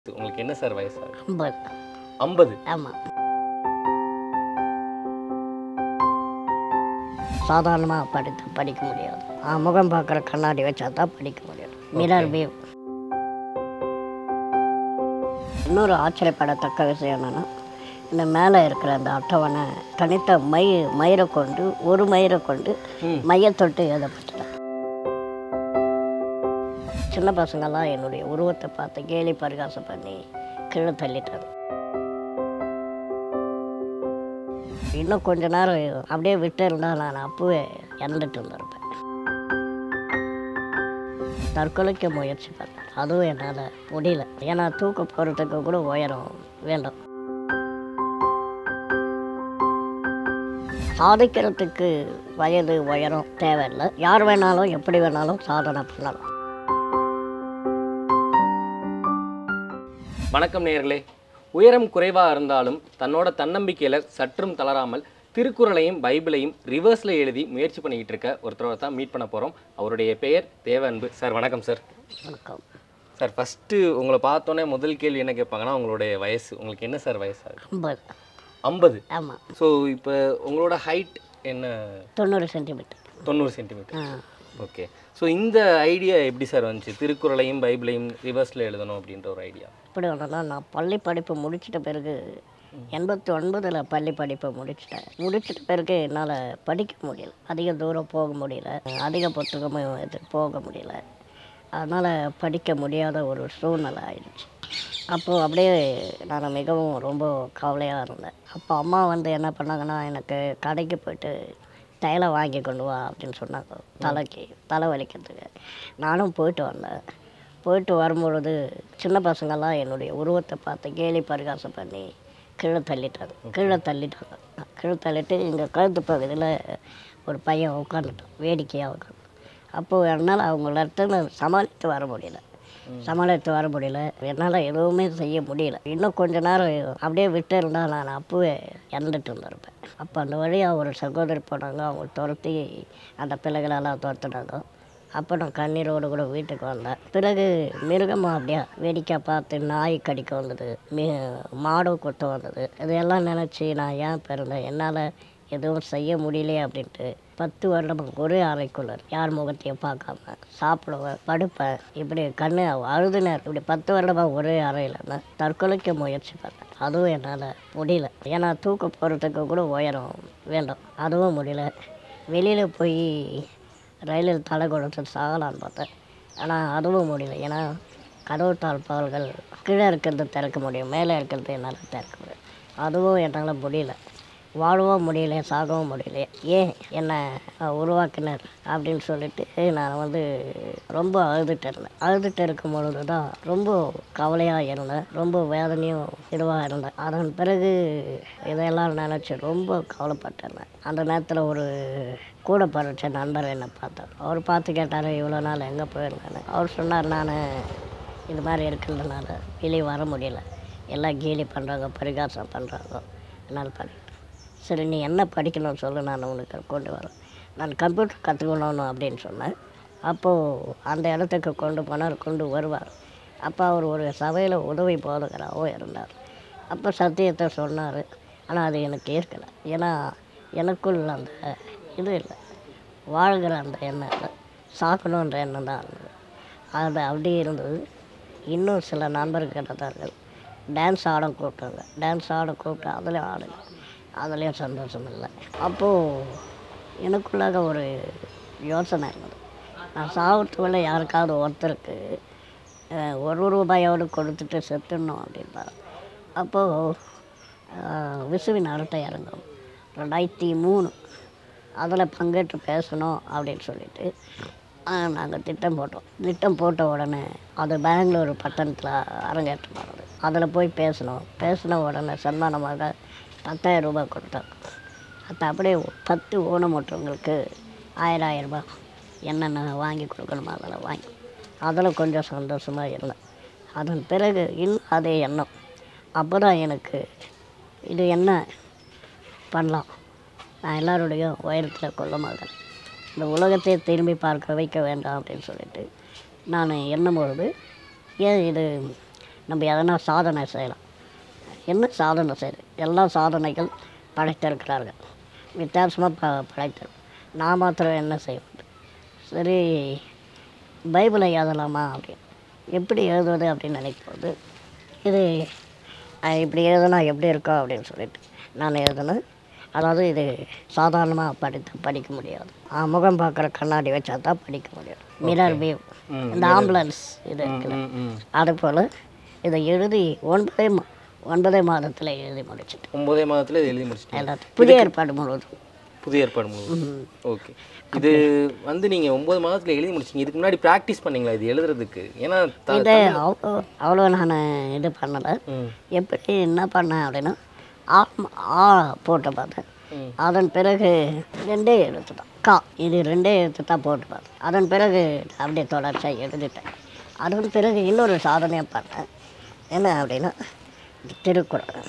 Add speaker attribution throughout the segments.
Speaker 1: உங்களுக்கு என்ன சார் வயசு ஆகுது
Speaker 2: ஐம்பது
Speaker 1: ஐம்பது
Speaker 2: ஆமாம் சாதாரணமாக படித்து படிக்க முடியாது ஆ, முகம் பார்க்குற கண்ணாடி வச்சா தான் படிக்க முடியும் மிரர் வியூ இன்னொரு ஆச்சரியப்படத்தக்க விஷயம் என்னென்னா இந்த மேலே இருக்கிற அந்த அட்டவணை தனித்த மை மயிரை கொண்டு ஒரு மயிரை கொண்டு
Speaker 1: ம்.
Speaker 2: மையத்தொட்டு எழுதப்பட்டது சின்ன பசங்கள்லாம் என்னுடைய உருவத்தை பார்த்து கேலி பரிகாசம் பண்ணி கீழே தள்ளிட்டாங்க இன்னும் கொஞ்ச நேரம் அப்படியே விட்டு இருந்தால் நான் அப்பவே இறந்துட்டு இருந்திருப்பேன் தற்கொலைக்கு முயற்சி பண்ணேன் அதுவும் என்னால் முடியல ஏன்னா தூக்க போகிறதுக்கு கூட உயரம் வேண்டும் சாதிக்கிறதுக்கு வயது உயரம் தேவையில்லை யார் வேணாலும் எப்படி வேணாலும் சாதனை பண்ணலாம்
Speaker 1: வணக்கம் நேயர்களே உயரம் குறைவாக இருந்தாலும் தன்னோட தன்னம்பிக்கையில் சற்றும் தளராமல் திருக்குறளையும் பைபிளையும் ரிவர்ஸில் எழுதி முயற்சி பண்ணிக்கிட்டு இருக்க ஒருத்தரை தான் மீட் பண்ண போகிறோம் அவருடைய பெயர் தேவ அன்பு சார் வணக்கம் சார்
Speaker 2: வணக்கம்
Speaker 1: சார் ஃபஸ்ட்டு உங்களை பார்த்தோன்னே முதல் கேள்வி என்ன கேட்பாங்கன்னா உங்களுடைய வயசு உங்களுக்கு என்ன சார் வயசு ஆகுது
Speaker 2: ஐம்பது
Speaker 1: ஐம்பது
Speaker 2: ஆமாம்
Speaker 1: ஸோ இப்போ உங்களோட ஹைட் என்ன
Speaker 2: தொண்ணூறு சென்டிமீட்டர்
Speaker 1: தொண்ணூறு சென்டிமீட்டர்
Speaker 2: ஆ
Speaker 1: ஓகே ஸோ இந்த ஐடியா எப்படி சார் வந்துச்சு திருக்குறளையும் பைபிளையும் ரிவர்ஸில் எழுதணும் அப்படின்ற ஒரு ஐடியா
Speaker 2: எப்படி ஒன்றுனா நான் பள்ளி படிப்பு முடிச்சிட்ட பிறகு எண்பத்தி ஒன்பதில் பள்ளி படிப்பை முடிச்சிட்டேன் முடிச்சிட்ட பிறகு என்னால் படிக்க முடியல அதிக தூரம் போக முடியல அதிக புத்தகமும் எடுத்து போக முடியல அதனால் படிக்க முடியாத ஒரு சூழ்நிலை ஆயிடுச்சு அப்போது அப்படியே நான் மிகவும் ரொம்ப கவலையாக இருந்தேன் அப்போ அம்மா வந்து என்ன பண்ணாங்கன்னா எனக்கு கடைக்கு போயிட்டு தைலை வாங்கி கொண்டு வா அப்படின்னு சொன்னாங்க தலைக்கு தலை வலிக்கிறதுக்கு நானும் போயிட்டு வந்தேன் போயிட்டு வரும்பொழுது சின்ன பசங்கள்லாம் என்னுடைய உருவத்தை பார்த்து கேலி பரிகாசம் பண்ணி கீழே தள்ளிட்டாங்க கீழே தள்ளிட்டாங்க கீழே தள்ளிட்டு இங்கே கழுத்து பகுதியில் ஒரு பையன் உட்காந்துட்டான் வேடிக்கையாக உட்காந்து அப்போது என்னால் அவங்கள சமாளித்து வர முடியல சமாளித்து வர முடியல என்னால் எதுவுமே செய்ய முடியல இன்னும் கொஞ்ச நேரம் அப்படியே விட்டு இருந்தால் நான் அப்போவே இறந்துட்டு இருந்திருப்பேன் அப்போ அந்த வழியாக ஒரு சகோதரி போனாங்க அவங்க துரத்தி அந்த பிள்ளைகளெல்லாம் துரத்துனாங்க அப்போ நான் கண்ணீரோடு கூட வீட்டுக்கு வந்தேன் பிறகு மிருகமாக அப்படியே வேடிக்கை பார்த்து நாய் கடிக்க வந்தது மீ மாடு கொத்த வந்தது இதையெல்லாம் நினச்சி நான் ஏன் பிறந்தேன் என்னால் எதுவும் செய்ய முடியலையே அப்படின்ட்டு பத்து வருடம் ஒரே அறைக்குள்ள யார் முகத்தையும் பார்க்காம சாப்பிடுவேன் படுப்பேன் இப்படி கண்ணு அழுதுனர் இப்படி பத்து வருடமாக ஒரே அறையில் இருந்தேன் தற்கொலைக்கு முயற்சி பண்ணேன் அதுவும் என்னால் முடியல ஏன்னா தூக்க போகிறதுக்கு கூட உயரம் வேண்டும் அதுவும் முடியல வெளியில் போய் ரயிலில் தலை கொடுத்து சாகலான்னு பார்த்தேன் ஆனால் அதுவும் முடியல ஏன்னா கதவு தாழ்பால்கள் கீழே இருக்கிறது திறக்க முடியும் மேலே இருக்கிறது என்னால் திறக்க முடியும் அதுவும் என்னால் முடியல வாழவும் முடியல சாகவும் முடியல ஏன் என்னை உருவாக்கினர் அப்படின்னு சொல்லிட்டு நான் வந்து ரொம்ப அழுதுட்டு இருந்தேன் அழுதுட்டு இருக்கும் பொழுது தான் ரொம்ப கவலையாக இருந்தேன் ரொம்ப வேதனையும் இதுவாக இருந்தேன் அதன் பிறகு இதையெல்லாம் நினச்சி ரொம்ப கவலைப்பட்டிருந்தேன் அந்த நேரத்தில் ஒரு கூட படித்த நண்பர் என்னை பார்த்தார் அவர் பார்த்து கேட்டார் இவ்வளோ நாள் எங்கே போயிருந்தேன்னு அவர் சொன்னார் நான் இது மாதிரி இருக்கிறதுனால வெளியே வர முடியல எல்லாம் கேலி பண்ணுறாங்க பரிகாசம் பண்ணுறாங்க என்னால் படிக்க சரி நீ என்ன படிக்கணும்னு சொல்லு நான் உனக்கு கொண்டு வரேன் நான் கம்ப்யூட்டர் கற்றுக்கணும் அப்படின்னு சொன்னேன் அப்போது அந்த இடத்துக்கு கொண்டு போனார் கொண்டு வருவார் அப்போ அவர் ஒரு சபையில் உதவி போதுகிறாவும் இருந்தார் அப்போ சத்தியத்தை சொன்னார் ஆனால் அது எனக்கு ஏற்கலை ஏன்னா எனக்குள் அந்த இது இல்லை வாழ்கிற அந்த எண்ணம் இல்லை சாக்கணுன்ற எண்ணம் தான் இருந்தது அது அப்படி இருந்தது இன்னும் சில நண்பர்கள் இருந்தார்கள் டான்ஸ் ஆட கூப்பிட்டாங்க டான்ஸ் ஆட கூப்பிட்டு அதில் ஆடுங்க அதுலேயும் சந்தோஷம் இல்லை அப்போது எனக்குள்ளாக ஒரு யோசனை இருந்தது நான் சாவத்துக்குள்ளே யாருக்காவது ஒருத்தருக்கு அஹ், ஒரு ரூபாயோடு கொடுத்துட்டு செத்துடணும் அப்படின்பாரு அப்போது விசுவின் அடுத்த இறங்கும் ரெண்டாயிரத்தி மூணு அதில் பங்கேற்று பேசணும் அப்படின்னு சொல்லிட்டு நாங்கள் திட்டம் போட்டோம் திட்டம் போட்ட உடனே அது பெங்களூர் பட்டணத்தில் அரங்கேற்றம் ஆனது அதில் போய் பேசணும் பேசின உடனே சன்மானமாக பத்தாயிரம் ரூபாய் கொடுத்தாங்க அது அப்படியே பத்து ஊனமுற்றவங்களுக்கு ஆயிரம் ஆயிரம் ரூபாய் என்னென்ன வாங்கி கொடுக்கணுமோ அதெல்லாம் வாங்கி அதில் கொஞ்சம் சந்தோஷமாக இருந்தேன் அதன் பிறகு இன்னும் அதே எண்ணம் அப்போ தான் எனக்கு இது என்ன பண்ணலாம் நான் எல்லாருடைய உயரத்தில் கொள்ள மாட்டேன் இந்த உலகத்தை திரும்பி பார்க்க வைக்க வேண்டாம் அப்படின்னு சொல்லிட்டு நான் எண்ணும்பொழுது ஏன் இது நம்ம எதனா சாதனை செய்யலாம் என்ன சாதனை செய்யுது எல்லா சாதனைகள் படைத்திருக்கிறார்கள் வித்தியாசமாக ப படைத்தரும் நான் மாத்திரம் என்ன செய்வது சரி பைபிளை எழுதலாமா அப்படின்னு எப்படி எழுதுவது அப்படின்னு நினைக்கும்போது இது அஹ், இப்படி எழுதுனா எப்படி இருக்கும் அப்படின்னு சொல்லிட்டு நான் எழுதுனேன் அதாவது இது சாதாரணமாக படித்து படிக்க முடியாது ஆஹ், முகம் பார்க்குற கண்ணாடி வச்சா தான் படிக்க முடியும் மிரர் வியூ இந்த ஆம்புலன்ஸ் இது இருக்குல்ல
Speaker 1: ம், ம்.
Speaker 2: அது போல் இதை எழுதி ஒன்பதே மா ஒன்பதே மாதத்தில் எழுதி முடிச்சிட்டேன்
Speaker 1: ஒன்பதே மாதத்துல இது எழுதி முடிச்சிட்டீங்க
Speaker 2: எல்லாத்தையும் புதிய ஏற்பாடு முழுவதும்
Speaker 1: புதிய ஏற்பாடு முழுவதும் ஓகே இது வந்து நீங்க ஒன்பது மாதத்துல எழுதி முடிச்சீங்க இதுக்கு முன்னாடி ப்ராக்டிஸ் பண்ணீங்களா இது எழுதுறதுக்கு ஏன்னா த-
Speaker 2: இது அவ்வளோ அவ்வளோ நான் இது பண்ணலை
Speaker 1: ம்.
Speaker 2: எப்படி என்ன பண்ணேன் அப்படின்னா ஆ ஆ போட்டு பார்த்தேன்
Speaker 1: ம்.
Speaker 2: அதன் பிறகு ரெண்டே எழுத்து தான் கா இது ரெண்டே எழுத்து தான் போட்டு பார்த்தேன் அதன் பிறகு அப்படியே தொடர்ச்சியாக எழுதிட்டேன் அதன் பிறகு இன்னொரு சாதனையை பண்ணேன் என்ன அப்படின்னா திருக்குறள்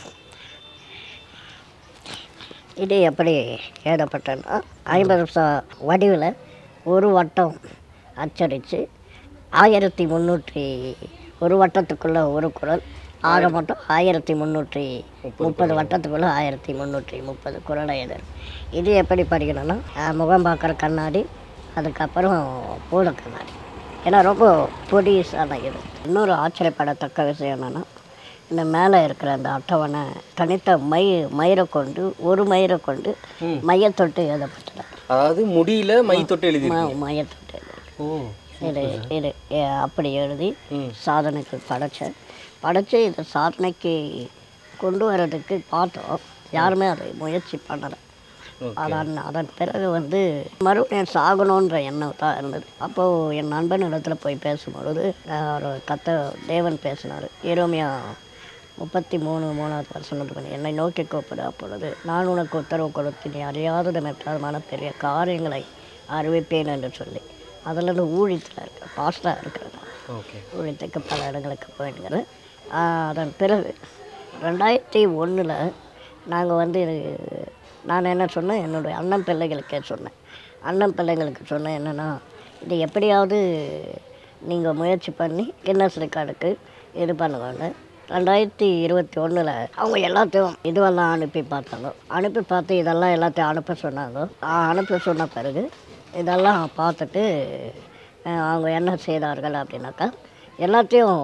Speaker 2: இது எப்படி எழுதப்பட்டதுன்னா ஐம்பது நிமிஷம் வடிவில் ஒரு வட்டம் அச்சடித்து ஆயிரத்தி முந்நூற்றி ஒரு வட்டத்துக்குள்ளே ஒரு குறள் ஆக மொத்தம் ஆயிரத்தி முந்நூற்றி முப்பது வட்டத்துக்குள்ளே ஆயிரத்தி முந்நூற்றி முப்பது குறளை எழுதுறேன் இது எப்படி படிக்கணும்னா அஹ், முகம் பார்க்குற கண்ணாடி அதுக்கப்புறம் பூத கண்ணாடி ஏன்னா ரொம்ப பொடிசான இது இன்னொரு ஆச்சரியப்படத்தக்க விஷயம் என்னென்னா இந்த மேலே இருக்கிற அந்த அட்டவணை தனித்த மை மயிரை கொண்டு ஒரு மயிரை கொண்டு மையத்தொட்டு எழுதப்பட்டது
Speaker 1: அதாவது முடியல மை தொட்டு எழுதி
Speaker 2: ம மையத்தொட்டு எழுதி
Speaker 1: ஓ
Speaker 2: இது இது எ, அப்படி எழுதி
Speaker 1: ம்.
Speaker 2: சாதனைக்கு படைச்சேன் படைச்சு இதை சாதனைக்கு கொண்டு வர்றதுக்கு பார்த்தோம் யாருமே அதை முயற்சி பண்ணலை
Speaker 1: ஓகே
Speaker 2: அதன் அதன் பிறகு வந்து மறுபடியும் சாகணுன்ற எண்ணம் தான் இருந்தது அப்போது என் நண்பன் இடத்துல போய் பேசும்பொழுது அஹ், ஒரு கத்த தேவன் பேசினார் ஏரோமியா முப்பத்தி மூணு மூணாவது வருஷம் பண்ணி என்னை நோக்கி கூப்பிடு அப்பொழுது நான் உனக்கு உத்தரவு கொடுத்து நீ அறியாதது மெத்தாதமான பெரிய காரியங்களை அறிவிப்பேன் என்று சொல்லி அதில் ஊழியத்தில் இருக்க பாஸ்டாக இருக்கிறது
Speaker 1: ஓகே
Speaker 2: ஊழியத்துக்கு பல இடங்களுக்கு போயிட்டுங்கிறேன் அதன் பிறகு ரெண்டாயிரத்தி ஒன்றில் நாங்கள் வந்து இது- நான் என்ன சொன்னேன் என்னுடைய அண்ணன் பிள்ளைகளுக்கே சொன்னேன் அண்ணன் பிள்ளைங்களுக்கு சொன்னேன் என்னென்னா இது எப்படியாவது நீங்கள் முயற்சி பண்ணி கின்னஸ் ரெக்கார்டுக்கு இது பண்ணுவாங்க ரெண்டாயிரத்தி இருபத்தி ஒன்றில் அவங்க எல்லாத்தையும் இதுவெல்லாம் அனுப்பி பார்த்தாங்க அனுப்பி பார்த்து இதெல்லாம் எல்லாத்தையும் அனுப்ப சொன்னாங்க ஆ, அனுப்ப சொன்ன பிறகு இதெல்லாம் பார்த்துட்டு அஹ், அவங்க என்ன செய்தார்கள் அப்படின்னாக்கா எல்லாத்தையும்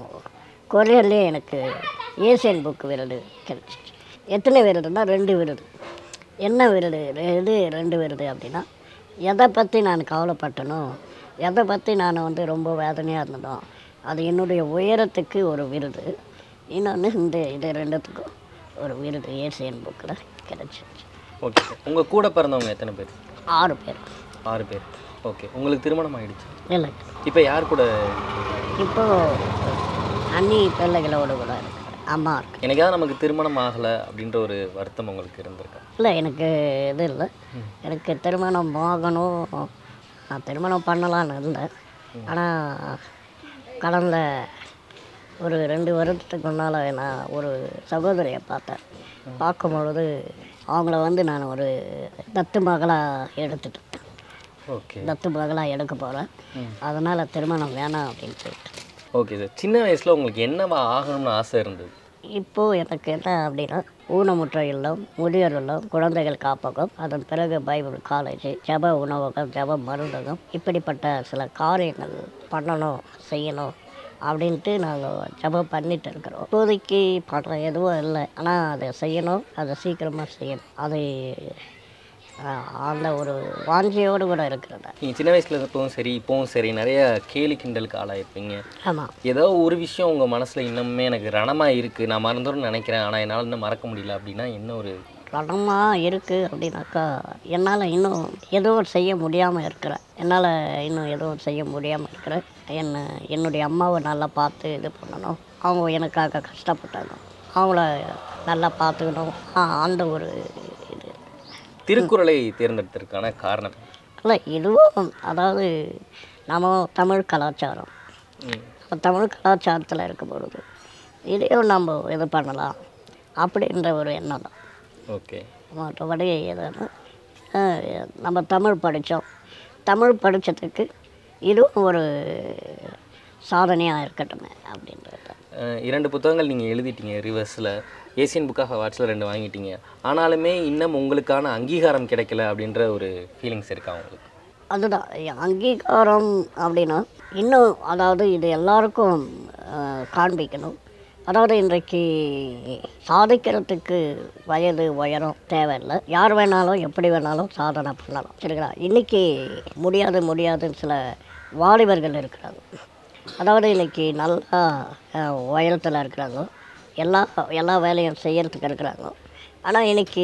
Speaker 2: கொரியர்லேயே எனக்கு ஏசியன் புக் விருது கிடைச்சிச்சு எத்தனை விருதுன்னா ரெண்டு விருது என்ன விருது இது ரெண்டு விருது அப்படின்னா எதை பற்றி நான் கவலைப்பட்டனோ எதை பற்றி நான் வந்து ரொம்ப வேதனையாக இருந்தனோ அது என்னுடைய உயரத்துக்கு ஒரு விருது இன்னொன்று இந்த இது ரெண்டுத்துக்கும் ஒரு விருது ஏசியன் புக்கில் கிடைச்சிச்சு
Speaker 1: ஓகே உங்க கூட பிறந்தவங்க எத்தனை பேர்
Speaker 2: ஆறு பேர்
Speaker 1: ஆறு பேர் ஓகே உங்களுக்கு திருமணம் ஆயிடுச்சு
Speaker 2: இல்லை
Speaker 1: இப்போ யார் கூட
Speaker 2: இப்போ அண்ணி பிள்ளைகளோடு கூட இருக்கு அம்மா இருக்கு
Speaker 1: எனக்காவது நமக்கு திருமணம் ஆகலை அப்படின்ற ஒரு வருத்தம் உங்களுக்கு இருந்திருக்கா
Speaker 2: இல்லை எனக்கு இது இல்லை எனக்கு திருமணம் ஆகணும் நான் திருமணம் பண்ணலான்னு இருந்தேன் ஆனால் கடந்த ஒரு ரெண்டு வருடத்துக்கு முன்னால் நான் ஒரு சகோதரியை பார்த்தேன் பார்க்கும் பொழுது அவங்கள வந்து நான் ஒரு தத்து மகளாக எடுத்துட்டேன்
Speaker 1: ஓகே
Speaker 2: தத்து மகளாக எடுக்க போகிறேன் அதனால் திருமணம் வேணாம் அப்படின்னு சொல்லிட்டு
Speaker 1: ஓகே சார் சின்ன வயசுல உங்களுக்கு என்னவா ஆகணும்னு ஆசை இருந்தது
Speaker 2: இப்போது எனக்கு என்ன அப்படின்னா ஊனமுற்ற இல்லம் முதியோர் இல்லம் குழந்தைகள் காப்பகம் அதன் பிறகு பைபிள் காலேஜ் ஜப உணவகம் ஜப மருந்தகம் இப்படிப்பட்ட சில காரியங்கள் பண்ணணும் செய்யணும் அப்படின்ட்டு நாங்கள் ஜபம் பண்ணிட்டு இருக்கிறோம் இப்போதைக்கு பணம் எதுவும் இல்லை ஆனால் அதை செய்யணும் அதை சீக்கிரமாக செய்யணும் அதை ஆஹ், அந்த ஒரு வாஞ்சியோடு கூட இருக்கிறதா
Speaker 1: நீங்கள் சின்ன வயசுல இருந்தப்பவும் சரி இப்போவும் சரி நிறைய கேலி கிண்டலுக்கு ஆளாயிருப்பீங்க
Speaker 2: ஆமாம்
Speaker 1: ஏதோ ஒரு விஷயம் உங்கள் மனசில் இன்னுமே எனக்கு ரணமாக இருக்குது நான் மறந்துடும் நினைக்கிறேன் ஆனால் என்னால் இன்னும் மறக்க முடியல அப்படின்னா என்ன ஒரு
Speaker 2: பணமாக இருக்குது அப்படின்னாக்கா என்னால் இன்னும் எதுவும் செய்ய முடியாமல் இருக்கிறேன் என்னால் இன்னும் எதுவும் செய்ய முடியாமல் இருக்கிறேன் என்ன என்னுடைய அம்மாவை நல்லா பார்த்து இது பண்ணணும் அவங்க எனக்காக கஷ்டப்பட்டாங்க அவங்கள நல்லா பார்த்துக்கணும் ஆ, அந்த ஒரு இது
Speaker 1: திருக்குறளை தேர்ந்தெடுத்ததற்கான காரணம்
Speaker 2: இல்லை இதுவும் அதாவது நம்ம தமிழ் கலாச்சாரம்
Speaker 1: ம்.
Speaker 2: நம்ம தமிழ் கலாச்சாரத்தில் இருக்கும் பொழுது இதையும் நம்ம இது பண்ணலாம் அப்படின்ற ஒரு எண்ணம் தான்
Speaker 1: ஓகே
Speaker 2: மற்றபடி எதுனா அஹ், நம்ம தமிழ் படித்தோம் தமிழ் படித்ததுக்கு இதுவும் ஒரு சாதனையாக இருக்கட்டுமே அப்படின்றது தான்
Speaker 1: அஹ், இரண்டு புத்தகங்கள் நீங்கள் எழுதிட்டீங்க ரிவர்ஸில் ஏசியன் புக் ஆஃப் அவார்ட்ஸில் ரெண்டு வாங்கிட்டீங்க ஆனாலுமே இன்னும் உங்களுக்கான அங்கீகாரம் கிடைக்கல அப்படின்ற ஒரு ஃபீலிங்ஸ் இருக்கா உங்களுக்கு
Speaker 2: அதுதான் அங்கீகாரம் அப்படின்னா இன்னும் அதாவது இது எல்லாருக்கும் அஹ், காண்பிக்கணும் அதாவது இன்றைக்கு சாதிக்கிறதுக்கு வயது உயரம் தேவையில்லை யார் வேணாலும் எப்படி வேணாலும் சாதனை பண்ணலாம் சரிங்களா இன்றைக்கி முடியாது முடியாதுன்னு சில வாலிபர்கள் இருக்கிறாங்க அதாவது இன்னைக்கு நல்லா அஹ், உயரத்தில் இருக்கிறாங்க எல்லா எல்லா வேலையும் செய்யறதுக்கு இருக்கிறாங்க ஆனால் இன்னைக்கு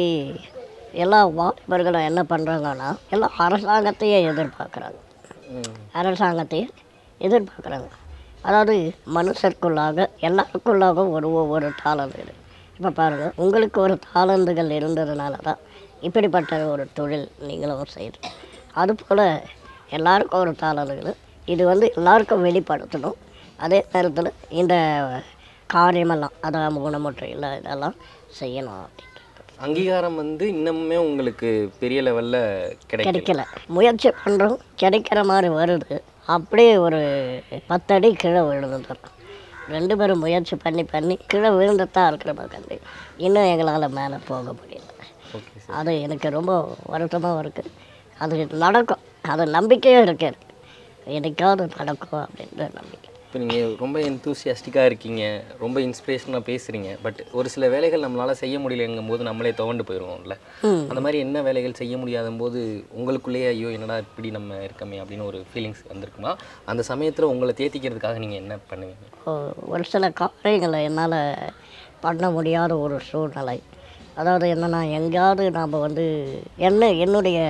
Speaker 2: எல்லா வாலிபர்களும் என்ன பண்ணுறாங்கன்னா எல்லாம் அரசாங்கத்தையே எதிர்பார்க்குறாங்க அரசாங்கத்தையே எதிர்பார்க்குறாங்க அதாவது மனுஷருக்குள்ளாக எல்லாருக்குள்ளாக ஒரு ஒவ்வொரு தாளந்து இருக்கு இப்போ பாருங்கள் உங்களுக்கு ஒரு தாளந்துகள் இருந்ததுனால தான் இப்படிப்பட்ட ஒரு தொழில் நீங்களும் செய்கிறீங்க அதுபோல் எல்லாருக்கும் ஒரு தாளந்துகள் இது வந்து எல்லாருக்கும் வெளிப்படுத்தணும் அதே நேரத்தில் இந்த காரியமெல்லாம் அதாவது ஊனமுற்ற இல்லை இதெல்லாம் செய்யணும் அப்படின்ட்டு
Speaker 1: அங்கீகாரம் வந்து இன்னமுமே உங்களுக்கு பெரிய லெவலில் கிடைக்கல
Speaker 2: கிடைக்கல முயற்சி பண்ணுறோம் கிடைக்கிற மாதிரி வருது அப்படியே ஒரு பத்தடி கீழே விழுந்துடுறோம் ரெண்டு பேரும் முயற்சி பண்ணி பண்ணி கீழே விழுந்துதான் இருக்கிற கண்டு இன்னும் எங்களால் மேலே போக முடியல
Speaker 1: ஓகே
Speaker 2: அது எனக்கு ரொம்ப வருத்தமாக இருக்குது அது நடக்கும் அது நம்பிக்கையும் இருக்கு எனக்கு. என்னைக்காவது நடக்கும் அப்படின்ற நம்பிக்கை
Speaker 1: இப்போ நீங்கள் ரொம்ப எந்தூசியாஸ்டிக்காக இருக்கீங்க ரொம்ப இன்ஸ்பிரேஷனாக பேசுகிறீங்க பட் ஒரு சில வேலைகள் நம்மளால் செய்ய முடியலங்கும் போது நம்மளே துவண்டு போயிடுவோம்ல
Speaker 2: ம்.
Speaker 1: அந்த மாதிரி என்ன வேலைகள் செய்ய முடியாத போது உங்களுக்குள்ளேயே ஐயோ என்னடா இப்படி நம்ம இருக்கமே அப்படின்னு ஒரு ஃபீலிங்ஸ் வந்திருக்குமா அந்த சமயத்தில் உங்களை தேத்திக்கிறதுக்காக நீங்கள் என்ன பண்ணுவீங்க
Speaker 2: ஒ- ஒரு சில காரியங்களை என்னால் பண்ண முடியாத ஒரு சூழ்நிலை அதாவது என்னென்னா எங்கேயாவது நாம் வந்து என்ன என்னுடைய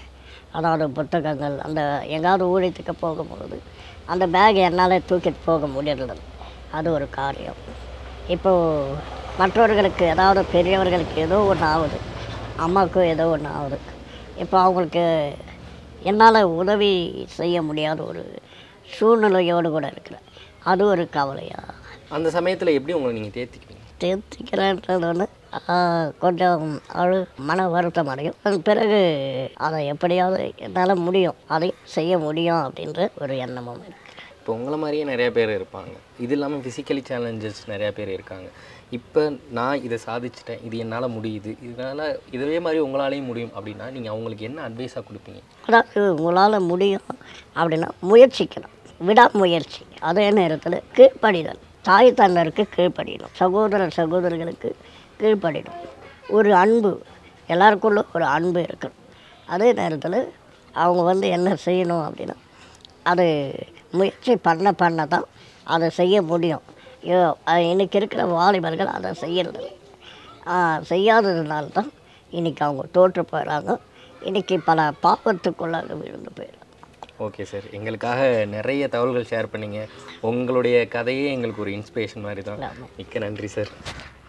Speaker 2: அதாவது புத்தகங்கள் அந்த எங்கேயாவது ஊழியத்துக்கு போகும்பொழுது அந்த பேக் என்னால் தூக்கிட்டு போக முடியல அது ஒரு காரியம் இப்போது மற்றவர்களுக்கு ஏதாவது பெரியவர்களுக்கு ஏதோ ஒன்று ஆகுது அம்மாவுக்கும் ஏதோ ஒன்று ஆகுது இப்போ அவங்களுக்கு என்னால் உதவி செய்ய முடியாத ஒரு சூழ்நிலையோடு கூட இருக்கிறேன் அது ஒரு கவலையா
Speaker 1: அந்த சமயத்தில் எப்படி உங்களை நீங்கள் தேத்திக்குவீங்க
Speaker 2: தேர்த்திக்கிறேன்றது ஒன்று கொஞ்சம் அழு மன வருத்தம் அடையும் அதன் பிறகு அதை எப்படியாவது என்னால் முடியும் அதை செய்ய முடியும் அப்படின்ற ஒரு எண்ணமும் இருக்கு
Speaker 1: இப்போ உங்களை மாதிரியே நிறைய பேர் இருப்பாங்க இது இல்லாமல் ஃபிசிக்கலி சேலஞ்சஸ் நிறையா பேர் இருக்காங்க இப்போ நான் இதை சாதிச்சிட்டேன் இது என்னால் முடியுது இதனால் இதே மாதிரி உங்களாலேயும் முடியும் அப்படின்னா நீங்கள் அவங்களுக்கு என்ன அட்வைஸாக கொடுப்பீங்க
Speaker 2: அதாவது உங்களால் முடியும் அப்படின்னா முயற்சிக்கணும் விடாமுயற்சி அதே நேரத்தில் கீழ்ப்படிதல் தாய் தன்னருக்கு கீழ்ப்படியணும் சகோதர சகோதரிகளுக்கு கீழ்ப்படியணும் ஒரு அன்பு எல்லாருக்குள்ள ஒரு அன்பு இருக்கணும் அதே நேரத்தில் அவங்க வந்து என்ன செய்யணும் அப்படின்னா அது முயற்சி பண்ண பண்ண தான் அதை செய்ய முடியும் ஐயோ, அஹ் இன்னைக்கு இருக்கிற வாலிபர்கள் அதை செய்யறதில்லை ஆஹ் செய்யாததுனால தான் இன்னைக்கு அவங்க தோற்று போயிடறாங்க இன்னைக்கு பல பாவத்துக்குள்ளாக விழுந்து போயிடறாங்க
Speaker 1: ஓகே சார் எங்களுக்காக நிறைய தகவல்கள் ஷேர் பண்ணீங்க உங்களுடைய கதையே எங்களுக்கு ஒரு இன்ஸ்பிரேஷன் மாதிரி தான் மிக்க நன்றி சார்